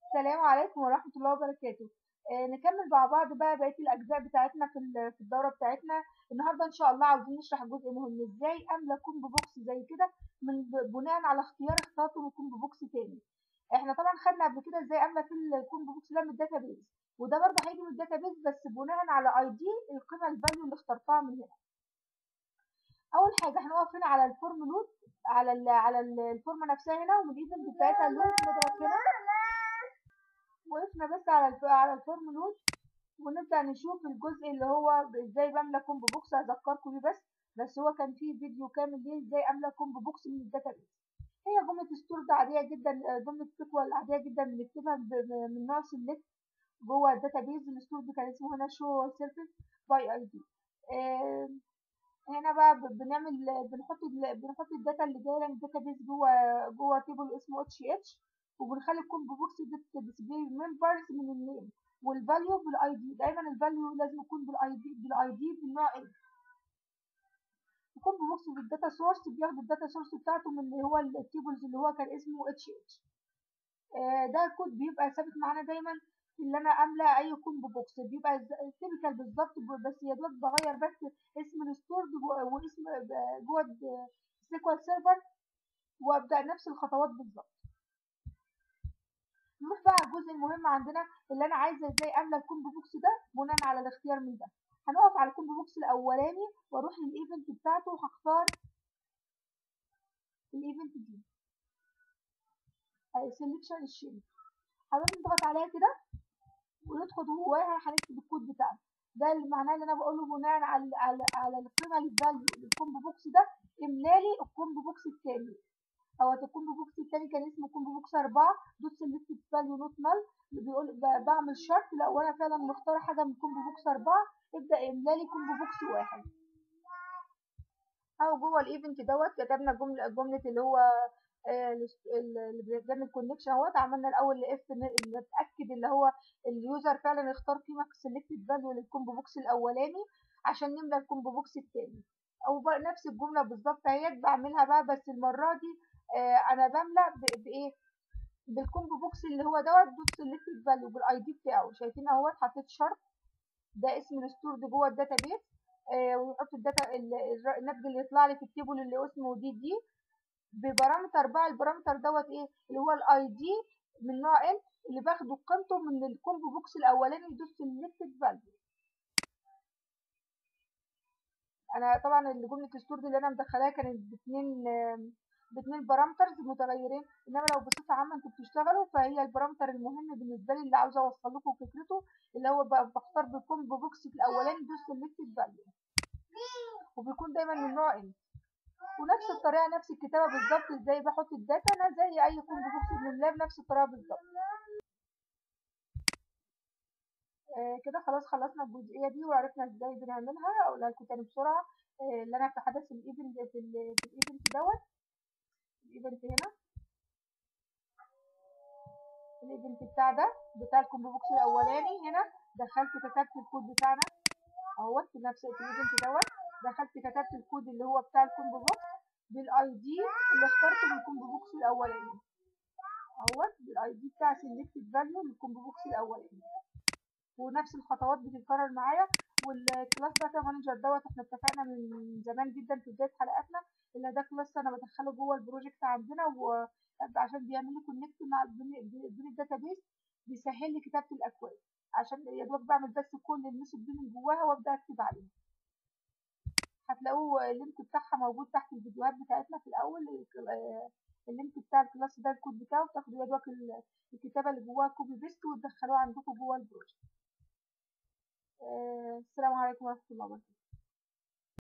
السلام عليكم ورحمة الله وبركاته آه نكمل مع بعض بقى بقية الأجزاء بتاعتنا في ال- في الدورة بتاعتنا النهاردة إن شاء الله عاوزين نشرح جزء مهم إزاي أملى كومبو بوكس زي كده من ب- بناء على اختيار اخترته من كومبو بوكس تاني احنا طبعا خدنا قبل كده ازاي املى في الكومبو بوكس ده من الداتابيز وده برضه هيجي من الداتابيز بس بناء على اي دي القيمة الفاليو اللي اخترتها من هنا اول حاجه هنقف هنا على الفورم لود على ال على ال- الفورمه نفسها هنا ومن الايفنت بتاعتها لود نضغط هنا وقفنا بس على الف... على الفورم لود ونبدا نشوف الجزء اللي هو ب- ازاي بملى كومبو بوكس هذكركم بيه بس بس هو كان فيه فيديو كامل ليه ازاي املى كومبو بوكس من الداتابيز هي جمله ستور ده عاديه جدا آه، جمله سيكوال عاديه جدا بنكتبها ب- ب- من نوع سيلكت جوه الداتابيز الستور ده كان اسمه هنا شو سيرفيس باي اي دي هنا بقى ب- بنعمل بنحط ال- بنحط الداتا اللي جايه من الداتابيز جوه جوه تيبل اسمه اتش اتش وبنخلي الكومبو بوكس ديسبلاي ممبرز من النيم والفاليو بالاي دي دايما الفاليو لازم يكون بالاي دي بالاي دي بالنوع ال الكومبو بوكس في الداتا سورس بياخد الداتا سورس بتاعته من اللي هو التيبلز اللي هو كان اسمه اتش اتش ده كود بيبقى ثابت معانا دايما في اللي انا املى اي كومبو بوكس بيبقى تيبيكال بالظبط ب- بس يا دوب بغير بس اسم الستور واسم ب- جوه السيكوال سيرفر وابدا نفس الخطوات بالظبط نروح بقى على الجزء المهم عندنا اللي انا عايزه ازاي املى الكومبو بوكس ده بناء على الاختيار من ده هنقف على الكومبو بوكس الاولاني واروح للايفنت بتاعته وهختار الايفنت دي سيلكشن الشيل هنروح نضغط عليها كده وندخل جواها هنكتب الكود بتاعنا ده اللي معناه اللي انا بقوله بناء على على على القيمه الفاليو للكومبو بوكس ده املالي الكومبو بوكس التاني او الكومبو بوكس التاني كان اسمه كومبو بوكس 4 دوت سيلكتد فاليو نوت نل بيقول ب- بعمل شرط لو انا فعلا مختار حاجه من كومبو بوكس 4 ابدا املالي كومبو بوكس واحد او جوه الايفنت دوت كتبنا جمله جمله اللي هو آه، الاس- ال- اللي بيعمل كونكشن اهوت عملنا الاول اف نتاكد اللي هو اليوزر فعلا اختار قيمه سيلكتد فاليو للكومبو بوكس الاولاني عشان نملى الكومبو بوكس التاني او بقى نفس الجمله بالظبط اهيت بعملها بقى بس المره دي آه انا بملى ب- بايه بالكومبو بوكس اللي هو دوت دوت سيلكتد فاليو بالاي دي بتاعه شايفين اهوت حطيت شرط ده اسم الستور ده جوه الداتابيس آه ويحط الداتا ال- الر- الناتج اللي يطلع لي في التيبل اللي اسمه دي دي ببارامتر بقى البارامتر دوت ايه اللي هو الاي دي من نوع ال اللي باخده قيمته من الكومبو بوكس الاولاني دوت سيلكتد فاليو انا طبعا الجمله الستور دي اللي انا مدخلاها كانت باتنين آم، باتنين بارامترز متغيرين انما لو بصفه عامه انتوا بتشتغلوا فهي البارامتر المهم بالنسبه لي اللي عاوزه اوصل لكم فكرته اللي هو بقى بختار بالكومبو بوكس الاولاني دوت سيلكتد فاليو وبيكون دايما من نوع ال ونفس الطريقه نفس الكتابه بالظبط ازاي بحط الداتا انا زي اي كومبو بوكس بنملاه بنفس الطريقه بالظبط آه كده خلاص خلصنا الجزئيه دي وعرفنا ازاي بنعملها اقولها لكم تاني بسرعه آه اللي انا في حدث الايفنت في ال- في الايفنت دوت الايفنت هنا الايفنت بتاع ده بتاع الكومبو بوكس الاولاني هنا دخلت كتبت الكود بتاعنا اهوت في نفس في الايفنت دوت دخلت كتبت الكود اللي هو بتاع الكومبو بوكس بالاي دي اللي اخترته من الكومبو بوكس الاولاني اهوت بالاي دي بتاع سيلكتد فاليو للكومبو بوكس الاولاني ونفس الخطوات بتتكرر معايا والكلاس داتا مانجر دوت احنا اتفقنا من زمان جدا في بدايه حلقاتنا ان ده كلاس انا بدخله جوه البروجكت عندنا وعشان بيعمل لي كونكت مع بين الداتابيس بيسهل لي كتابه الاكواد عشان يا دوب بعمل بس كل الميثود دي من جواها وابدا اكتب عليها هتلاقوه اللينك بتاعها موجود تحت الفيديوهات بتاعتنا في الاول ال- اللينك بتاع الكلاس ده الكود بتاعه بتاخدوا يا دوب ال- الكتابه اللي جواها كوبي بيست وتدخلوها عندكم جوه البروجكت آه، السلام عليكم ورحمه الله وبركاته